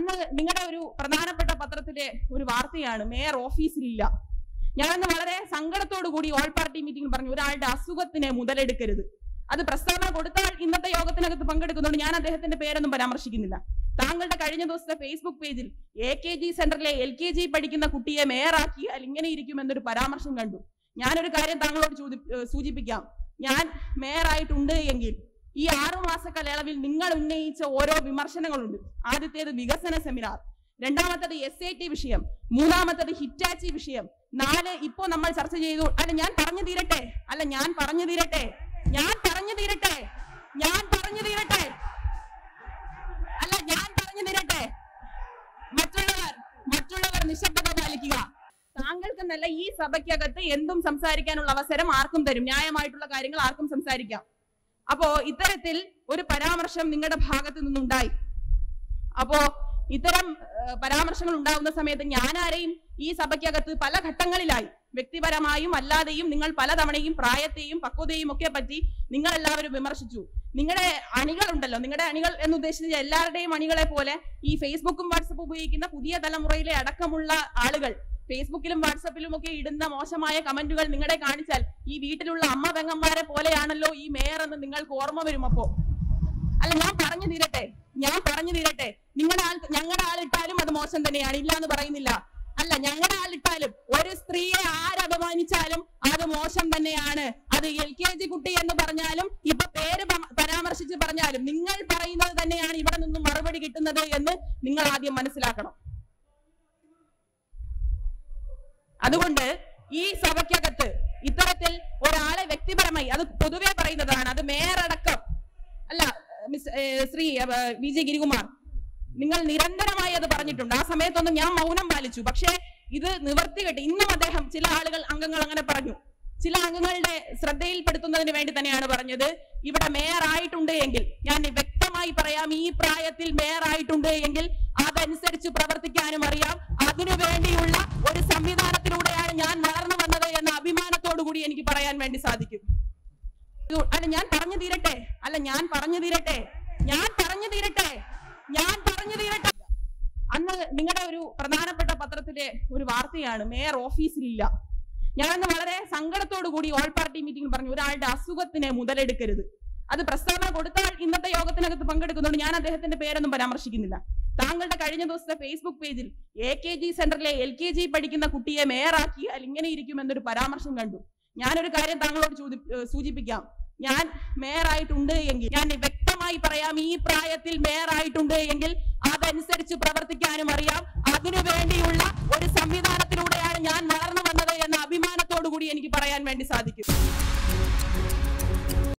അന്ന് നിങ്ങളുടെ ഒരു പ്രധാനപ്പെട്ട പത്രത്തിലെ ഒരു വാർത്തയാണ് മേയർ ഓഫീസിലില്ല ഞാനന്ന് വളരെ സങ്കടത്തോടു കൂടി ഓൾ പാർട്ടി മീറ്റിംഗ് പറഞ്ഞു ഒരാളുടെ അസുഖത്തിനെ മുതലെടുക്കരുത് അത് പ്രസ്താവന കൊടുത്താൽ ഇന്നത്തെ യോഗത്തിനകത്ത് പങ്കെടുക്കുന്നുണ്ട് ഞാൻ അദ്ദേഹത്തിന്റെ പേരൊന്നും പരാമർശിക്കുന്നില്ല താങ്കളുടെ കഴിഞ്ഞ ദിവസത്തെ ഫേസ്ബുക്ക് പേജിൽ എ കെ ജി സെന്ററിലെ എൽ കെ ജി പഠിക്കുന്ന കുട്ടിയെ മേയറാക്കിയാൽ ഇങ്ങനെ ഇരിക്കുമെന്നൊരു പരാമർശം കണ്ടു ഞാനൊരു കാര്യം താങ്കളോട് ചോദി- ഏഹ് സൂചിപ്പിക്കാം ഞാൻ മേയറായിട്ടുണ്ട് എങ്കിൽ ഈ ആറു മാസ കാലയളവിൽ നിങ്ങൾ ഉന്നയിച്ച ഓരോ വിമർശനങ്ങളുണ്ട് ആദ്യത്തേത് വികസന സെമിനാർ രണ്ടാമത്തത് എസ് ഐ ടി വിഷയം മൂന്നാമത്തത് ഹിറ്റാച്ചി വിഷയം നാല് ഇപ്പോ നമ്മൾ ചർച്ച ചെയ്തു അല്ല ഞാൻ പറഞ്ഞു തീരട്ടെ അല്ല ഞാൻ പറഞ്ഞു തീരട്ടെ ഞാൻ പറഞ്ഞു തീരട്ടെ ഞാൻ പറഞ്ഞു തീരട്ടെ അല്ല ഞാൻ പറഞ്ഞു തീരട്ടെ മറ്റുള്ളവർ മറ്റുള്ളവർ നിശബ്ദത പാലിക്കുക താങ്കൾക്കെന്നല്ല ഈ സഭയ്ക്കകത്ത് എന്തും സംസാരിക്കാനുള്ള അവസരം ആർക്കും തരും ന്യായമായിട്ടുള്ള കാര്യങ്ങൾ ആർക്കും സംസാരിക്കാം അപ്പോ ഇത്തരത്തിൽ ഒരു പരാമർശം നിങ്ങളുടെ ഭാഗത്ത് നിന്നുണ്ടായി അപ്പോ ഇത്തരം ഏഹ്, പരാമർശങ്ങൾ ഉണ്ടാകുന്ന സമയത്ത് ഞാൻ ആരെയും ഈ സഭയ്ക്കകത്ത് പല ഘട്ടങ്ങളിലായി വ്യക്തിപരമായും അല്ലാതെയും നിങ്ങൾ പലതവണയും പ്രായത്തെയും പക്വതയും ഒക്കെ പറ്റി നിങ്ങൾ എല്ലാവരും വിമർശിച്ചു നിങ്ങളുടെ അണികളുണ്ടല്ലോ നിങ്ങളുടെ അണികൾ എന്ന് ഉദ്ദേശിച്ച എല്ലാവരുടെയും അണികളെ പോലെ ഈ ഫേസ്ബുക്കും വാട്സപ്പും ഉപയോഗിക്കുന്ന പുതിയ തലമുറയിലെ അടക്കമുള്ള ആളുകൾ ഫേസ്ബുക്കിലും വാട്സപ്പിലും ഒക്കെ ഇടുന്ന മോശമായ കമന്റുകൾ നിങ്ങളെ കാണിച്ചാൽ ഈ വീട്ടിലുള്ള അമ്മ പെങ്ങന്മാരെ പോലെയാണല്ലോ ഈ മേയർ എന്ന് നിങ്ങൾക്ക് ഓർമ്മ വരും അപ്പോ അല്ല ഞാൻ പറഞ്ഞു തീരട്ടെ ഞാൻ പറഞ്ഞു തീരട്ടെ നിങ്ങളുടെ ആൾ ഞങ്ങളുടെ ആളിട്ടാലും അത് മോശം തന്നെയാണ് ഇല്ല എന്ന് പറയുന്നില്ല അല്ല ഞങ്ങളുടെ ആളിട്ടാലും ഒരു സ്ത്രീയെ ആരപമാനിച്ചാലും അത് മോശം തന്നെയാണ് അത് എൽ കെ ജി കുട്ടി എന്ന് പറഞ്ഞാലും ഇപ്പൊ പേര് പ- പരാമർശിച്ച് പറഞ്ഞാലും നിങ്ങൾ പറയുന്നത് തന്നെയാണ് ഇവിടെ നിന്നും മറുപടി കിട്ടുന്നത് എന്ന് നിങ്ങൾ ആദ്യം മനസ്സിലാക്കണം അതുകൊണ്ട് ഈ സഭയ്ക്കകത്ത് ഇത്തരത്തിൽ ഒരാളെ വ്യക്തിപരമായി അത് പൊതുവെ പറയുന്നതാണ് അത് മേയറടക്കം അല്ല മിസ് ഏ, ശ്രീ ഏ, വി ജെ ഗിരികുമാർ നിങ്ങൾ നിരന്തരമായി അത് പറഞ്ഞിട്ടുണ്ട് ആ സമയത്തൊന്നും ഞാൻ മൗനം പാലിച്ചു പക്ഷേ ഇത് നിവർത്തി കെട്ടി ഇന്നും അദ്ദേഹം ചില ആളുകൾ അംഗങ്ങൾ അങ്ങനെ പറഞ്ഞു ചില അംഗങ്ങളുടെ ശ്രദ്ധയിൽപ്പെടുത്തുന്നതിന് വേണ്ടി തന്നെയാണ് പറഞ്ഞത് ഇവിടെ മേയർ ആയിട്ടുണ്ട് എങ്കിൽ ഞാൻ വ്യക്തമായി പറയാം ഈ പ്രായത്തിൽ മേയർ ആയിട്ടുണ്ട് എങ്കിൽ അതനുസരിച്ച് പ്രവർത്തിക്കാനും അറിയാം അതിനു വേണ്ടിയുള്ള ഒരു സംവിധാനത്തിലൂടെയാണ് ഞാൻ വളർന്നു വന്നത് എന്ന അഭിമാനത്തോടു കൂടി എനിക്ക് പറയാൻ വേണ്ടി സാധിക്കും ഇത് അല്ല ഞാൻ പറഞ്ഞു തീരട്ടെ അല്ല ഞാൻ പറഞ്ഞു തീരട്ടെ ഞാൻ പറഞ്ഞു തീരട്ടെ ഞാൻ പറഞ്ഞു തീരട്ടെ അന്ന് നിങ്ങളുടെ ഒരു പ്രധാനപ്പെട്ട പത്രത്തിലെ ഒരു വാർത്തയാണ് മേയർ ഓഫീസിലില്ല ഞാനന്ന് വളരെ സങ്കടത്തോടു കൂടി ഓൾ പാർട്ടി മീറ്റിംഗ് പറഞ്ഞു ഒരാളുടെ അസുഖത്തിനെ മുതലെടുക്കരുത് അത് പ്രസ്താവന കൊടുത്താൽ ഇന്നത്തെ യോഗത്തിനകത്ത് പങ്കെടുക്കുന്നുണ്ട് ഞാൻ അദ്ദേഹത്തിന്റെ പേരൊന്നും പരാമർശിക്കുന്നില്ല താങ്കളുടെ കഴിഞ്ഞ ദിവസത്തെ ഫേസ്ബുക്ക് പേജിൽ എ കെ ജി സെന്ററിലെ എൽ കെ ജി പഠിക്കുന്ന കുട്ടിയെ മേയറാക്കിയാൽ ഇങ്ങനെ ഇരിക്കുമെന്നൊരു പരാമർശം കണ്ടു ഞാനൊരു കാര്യം താങ്കളോട് ചോദി- ഏഹ് സൂചിപ്പിക്കാം ഞാൻ മേയറായിട്ടുണ്ട് എങ്കിൽ ഞാൻ വ്യക്തമായി പറയാം ഈ പ്രായത്തിൽ മേയറായിട്ടുണ്ട് എങ്കിൽ അതനുസരിച്ച് പ്രവർത്തിക്കാനും അറിയാം അതിനു വേണ്ടിയുള്ള ഒരു സംവിധാനത്തിലൂടെയാണ് ഞാൻ വളർന്നു വന്നത് എന്ന അഭിമാനത്തോടു കൂടി എനിക്ക് പറയാൻ വേണ്ടി സാധിക്കും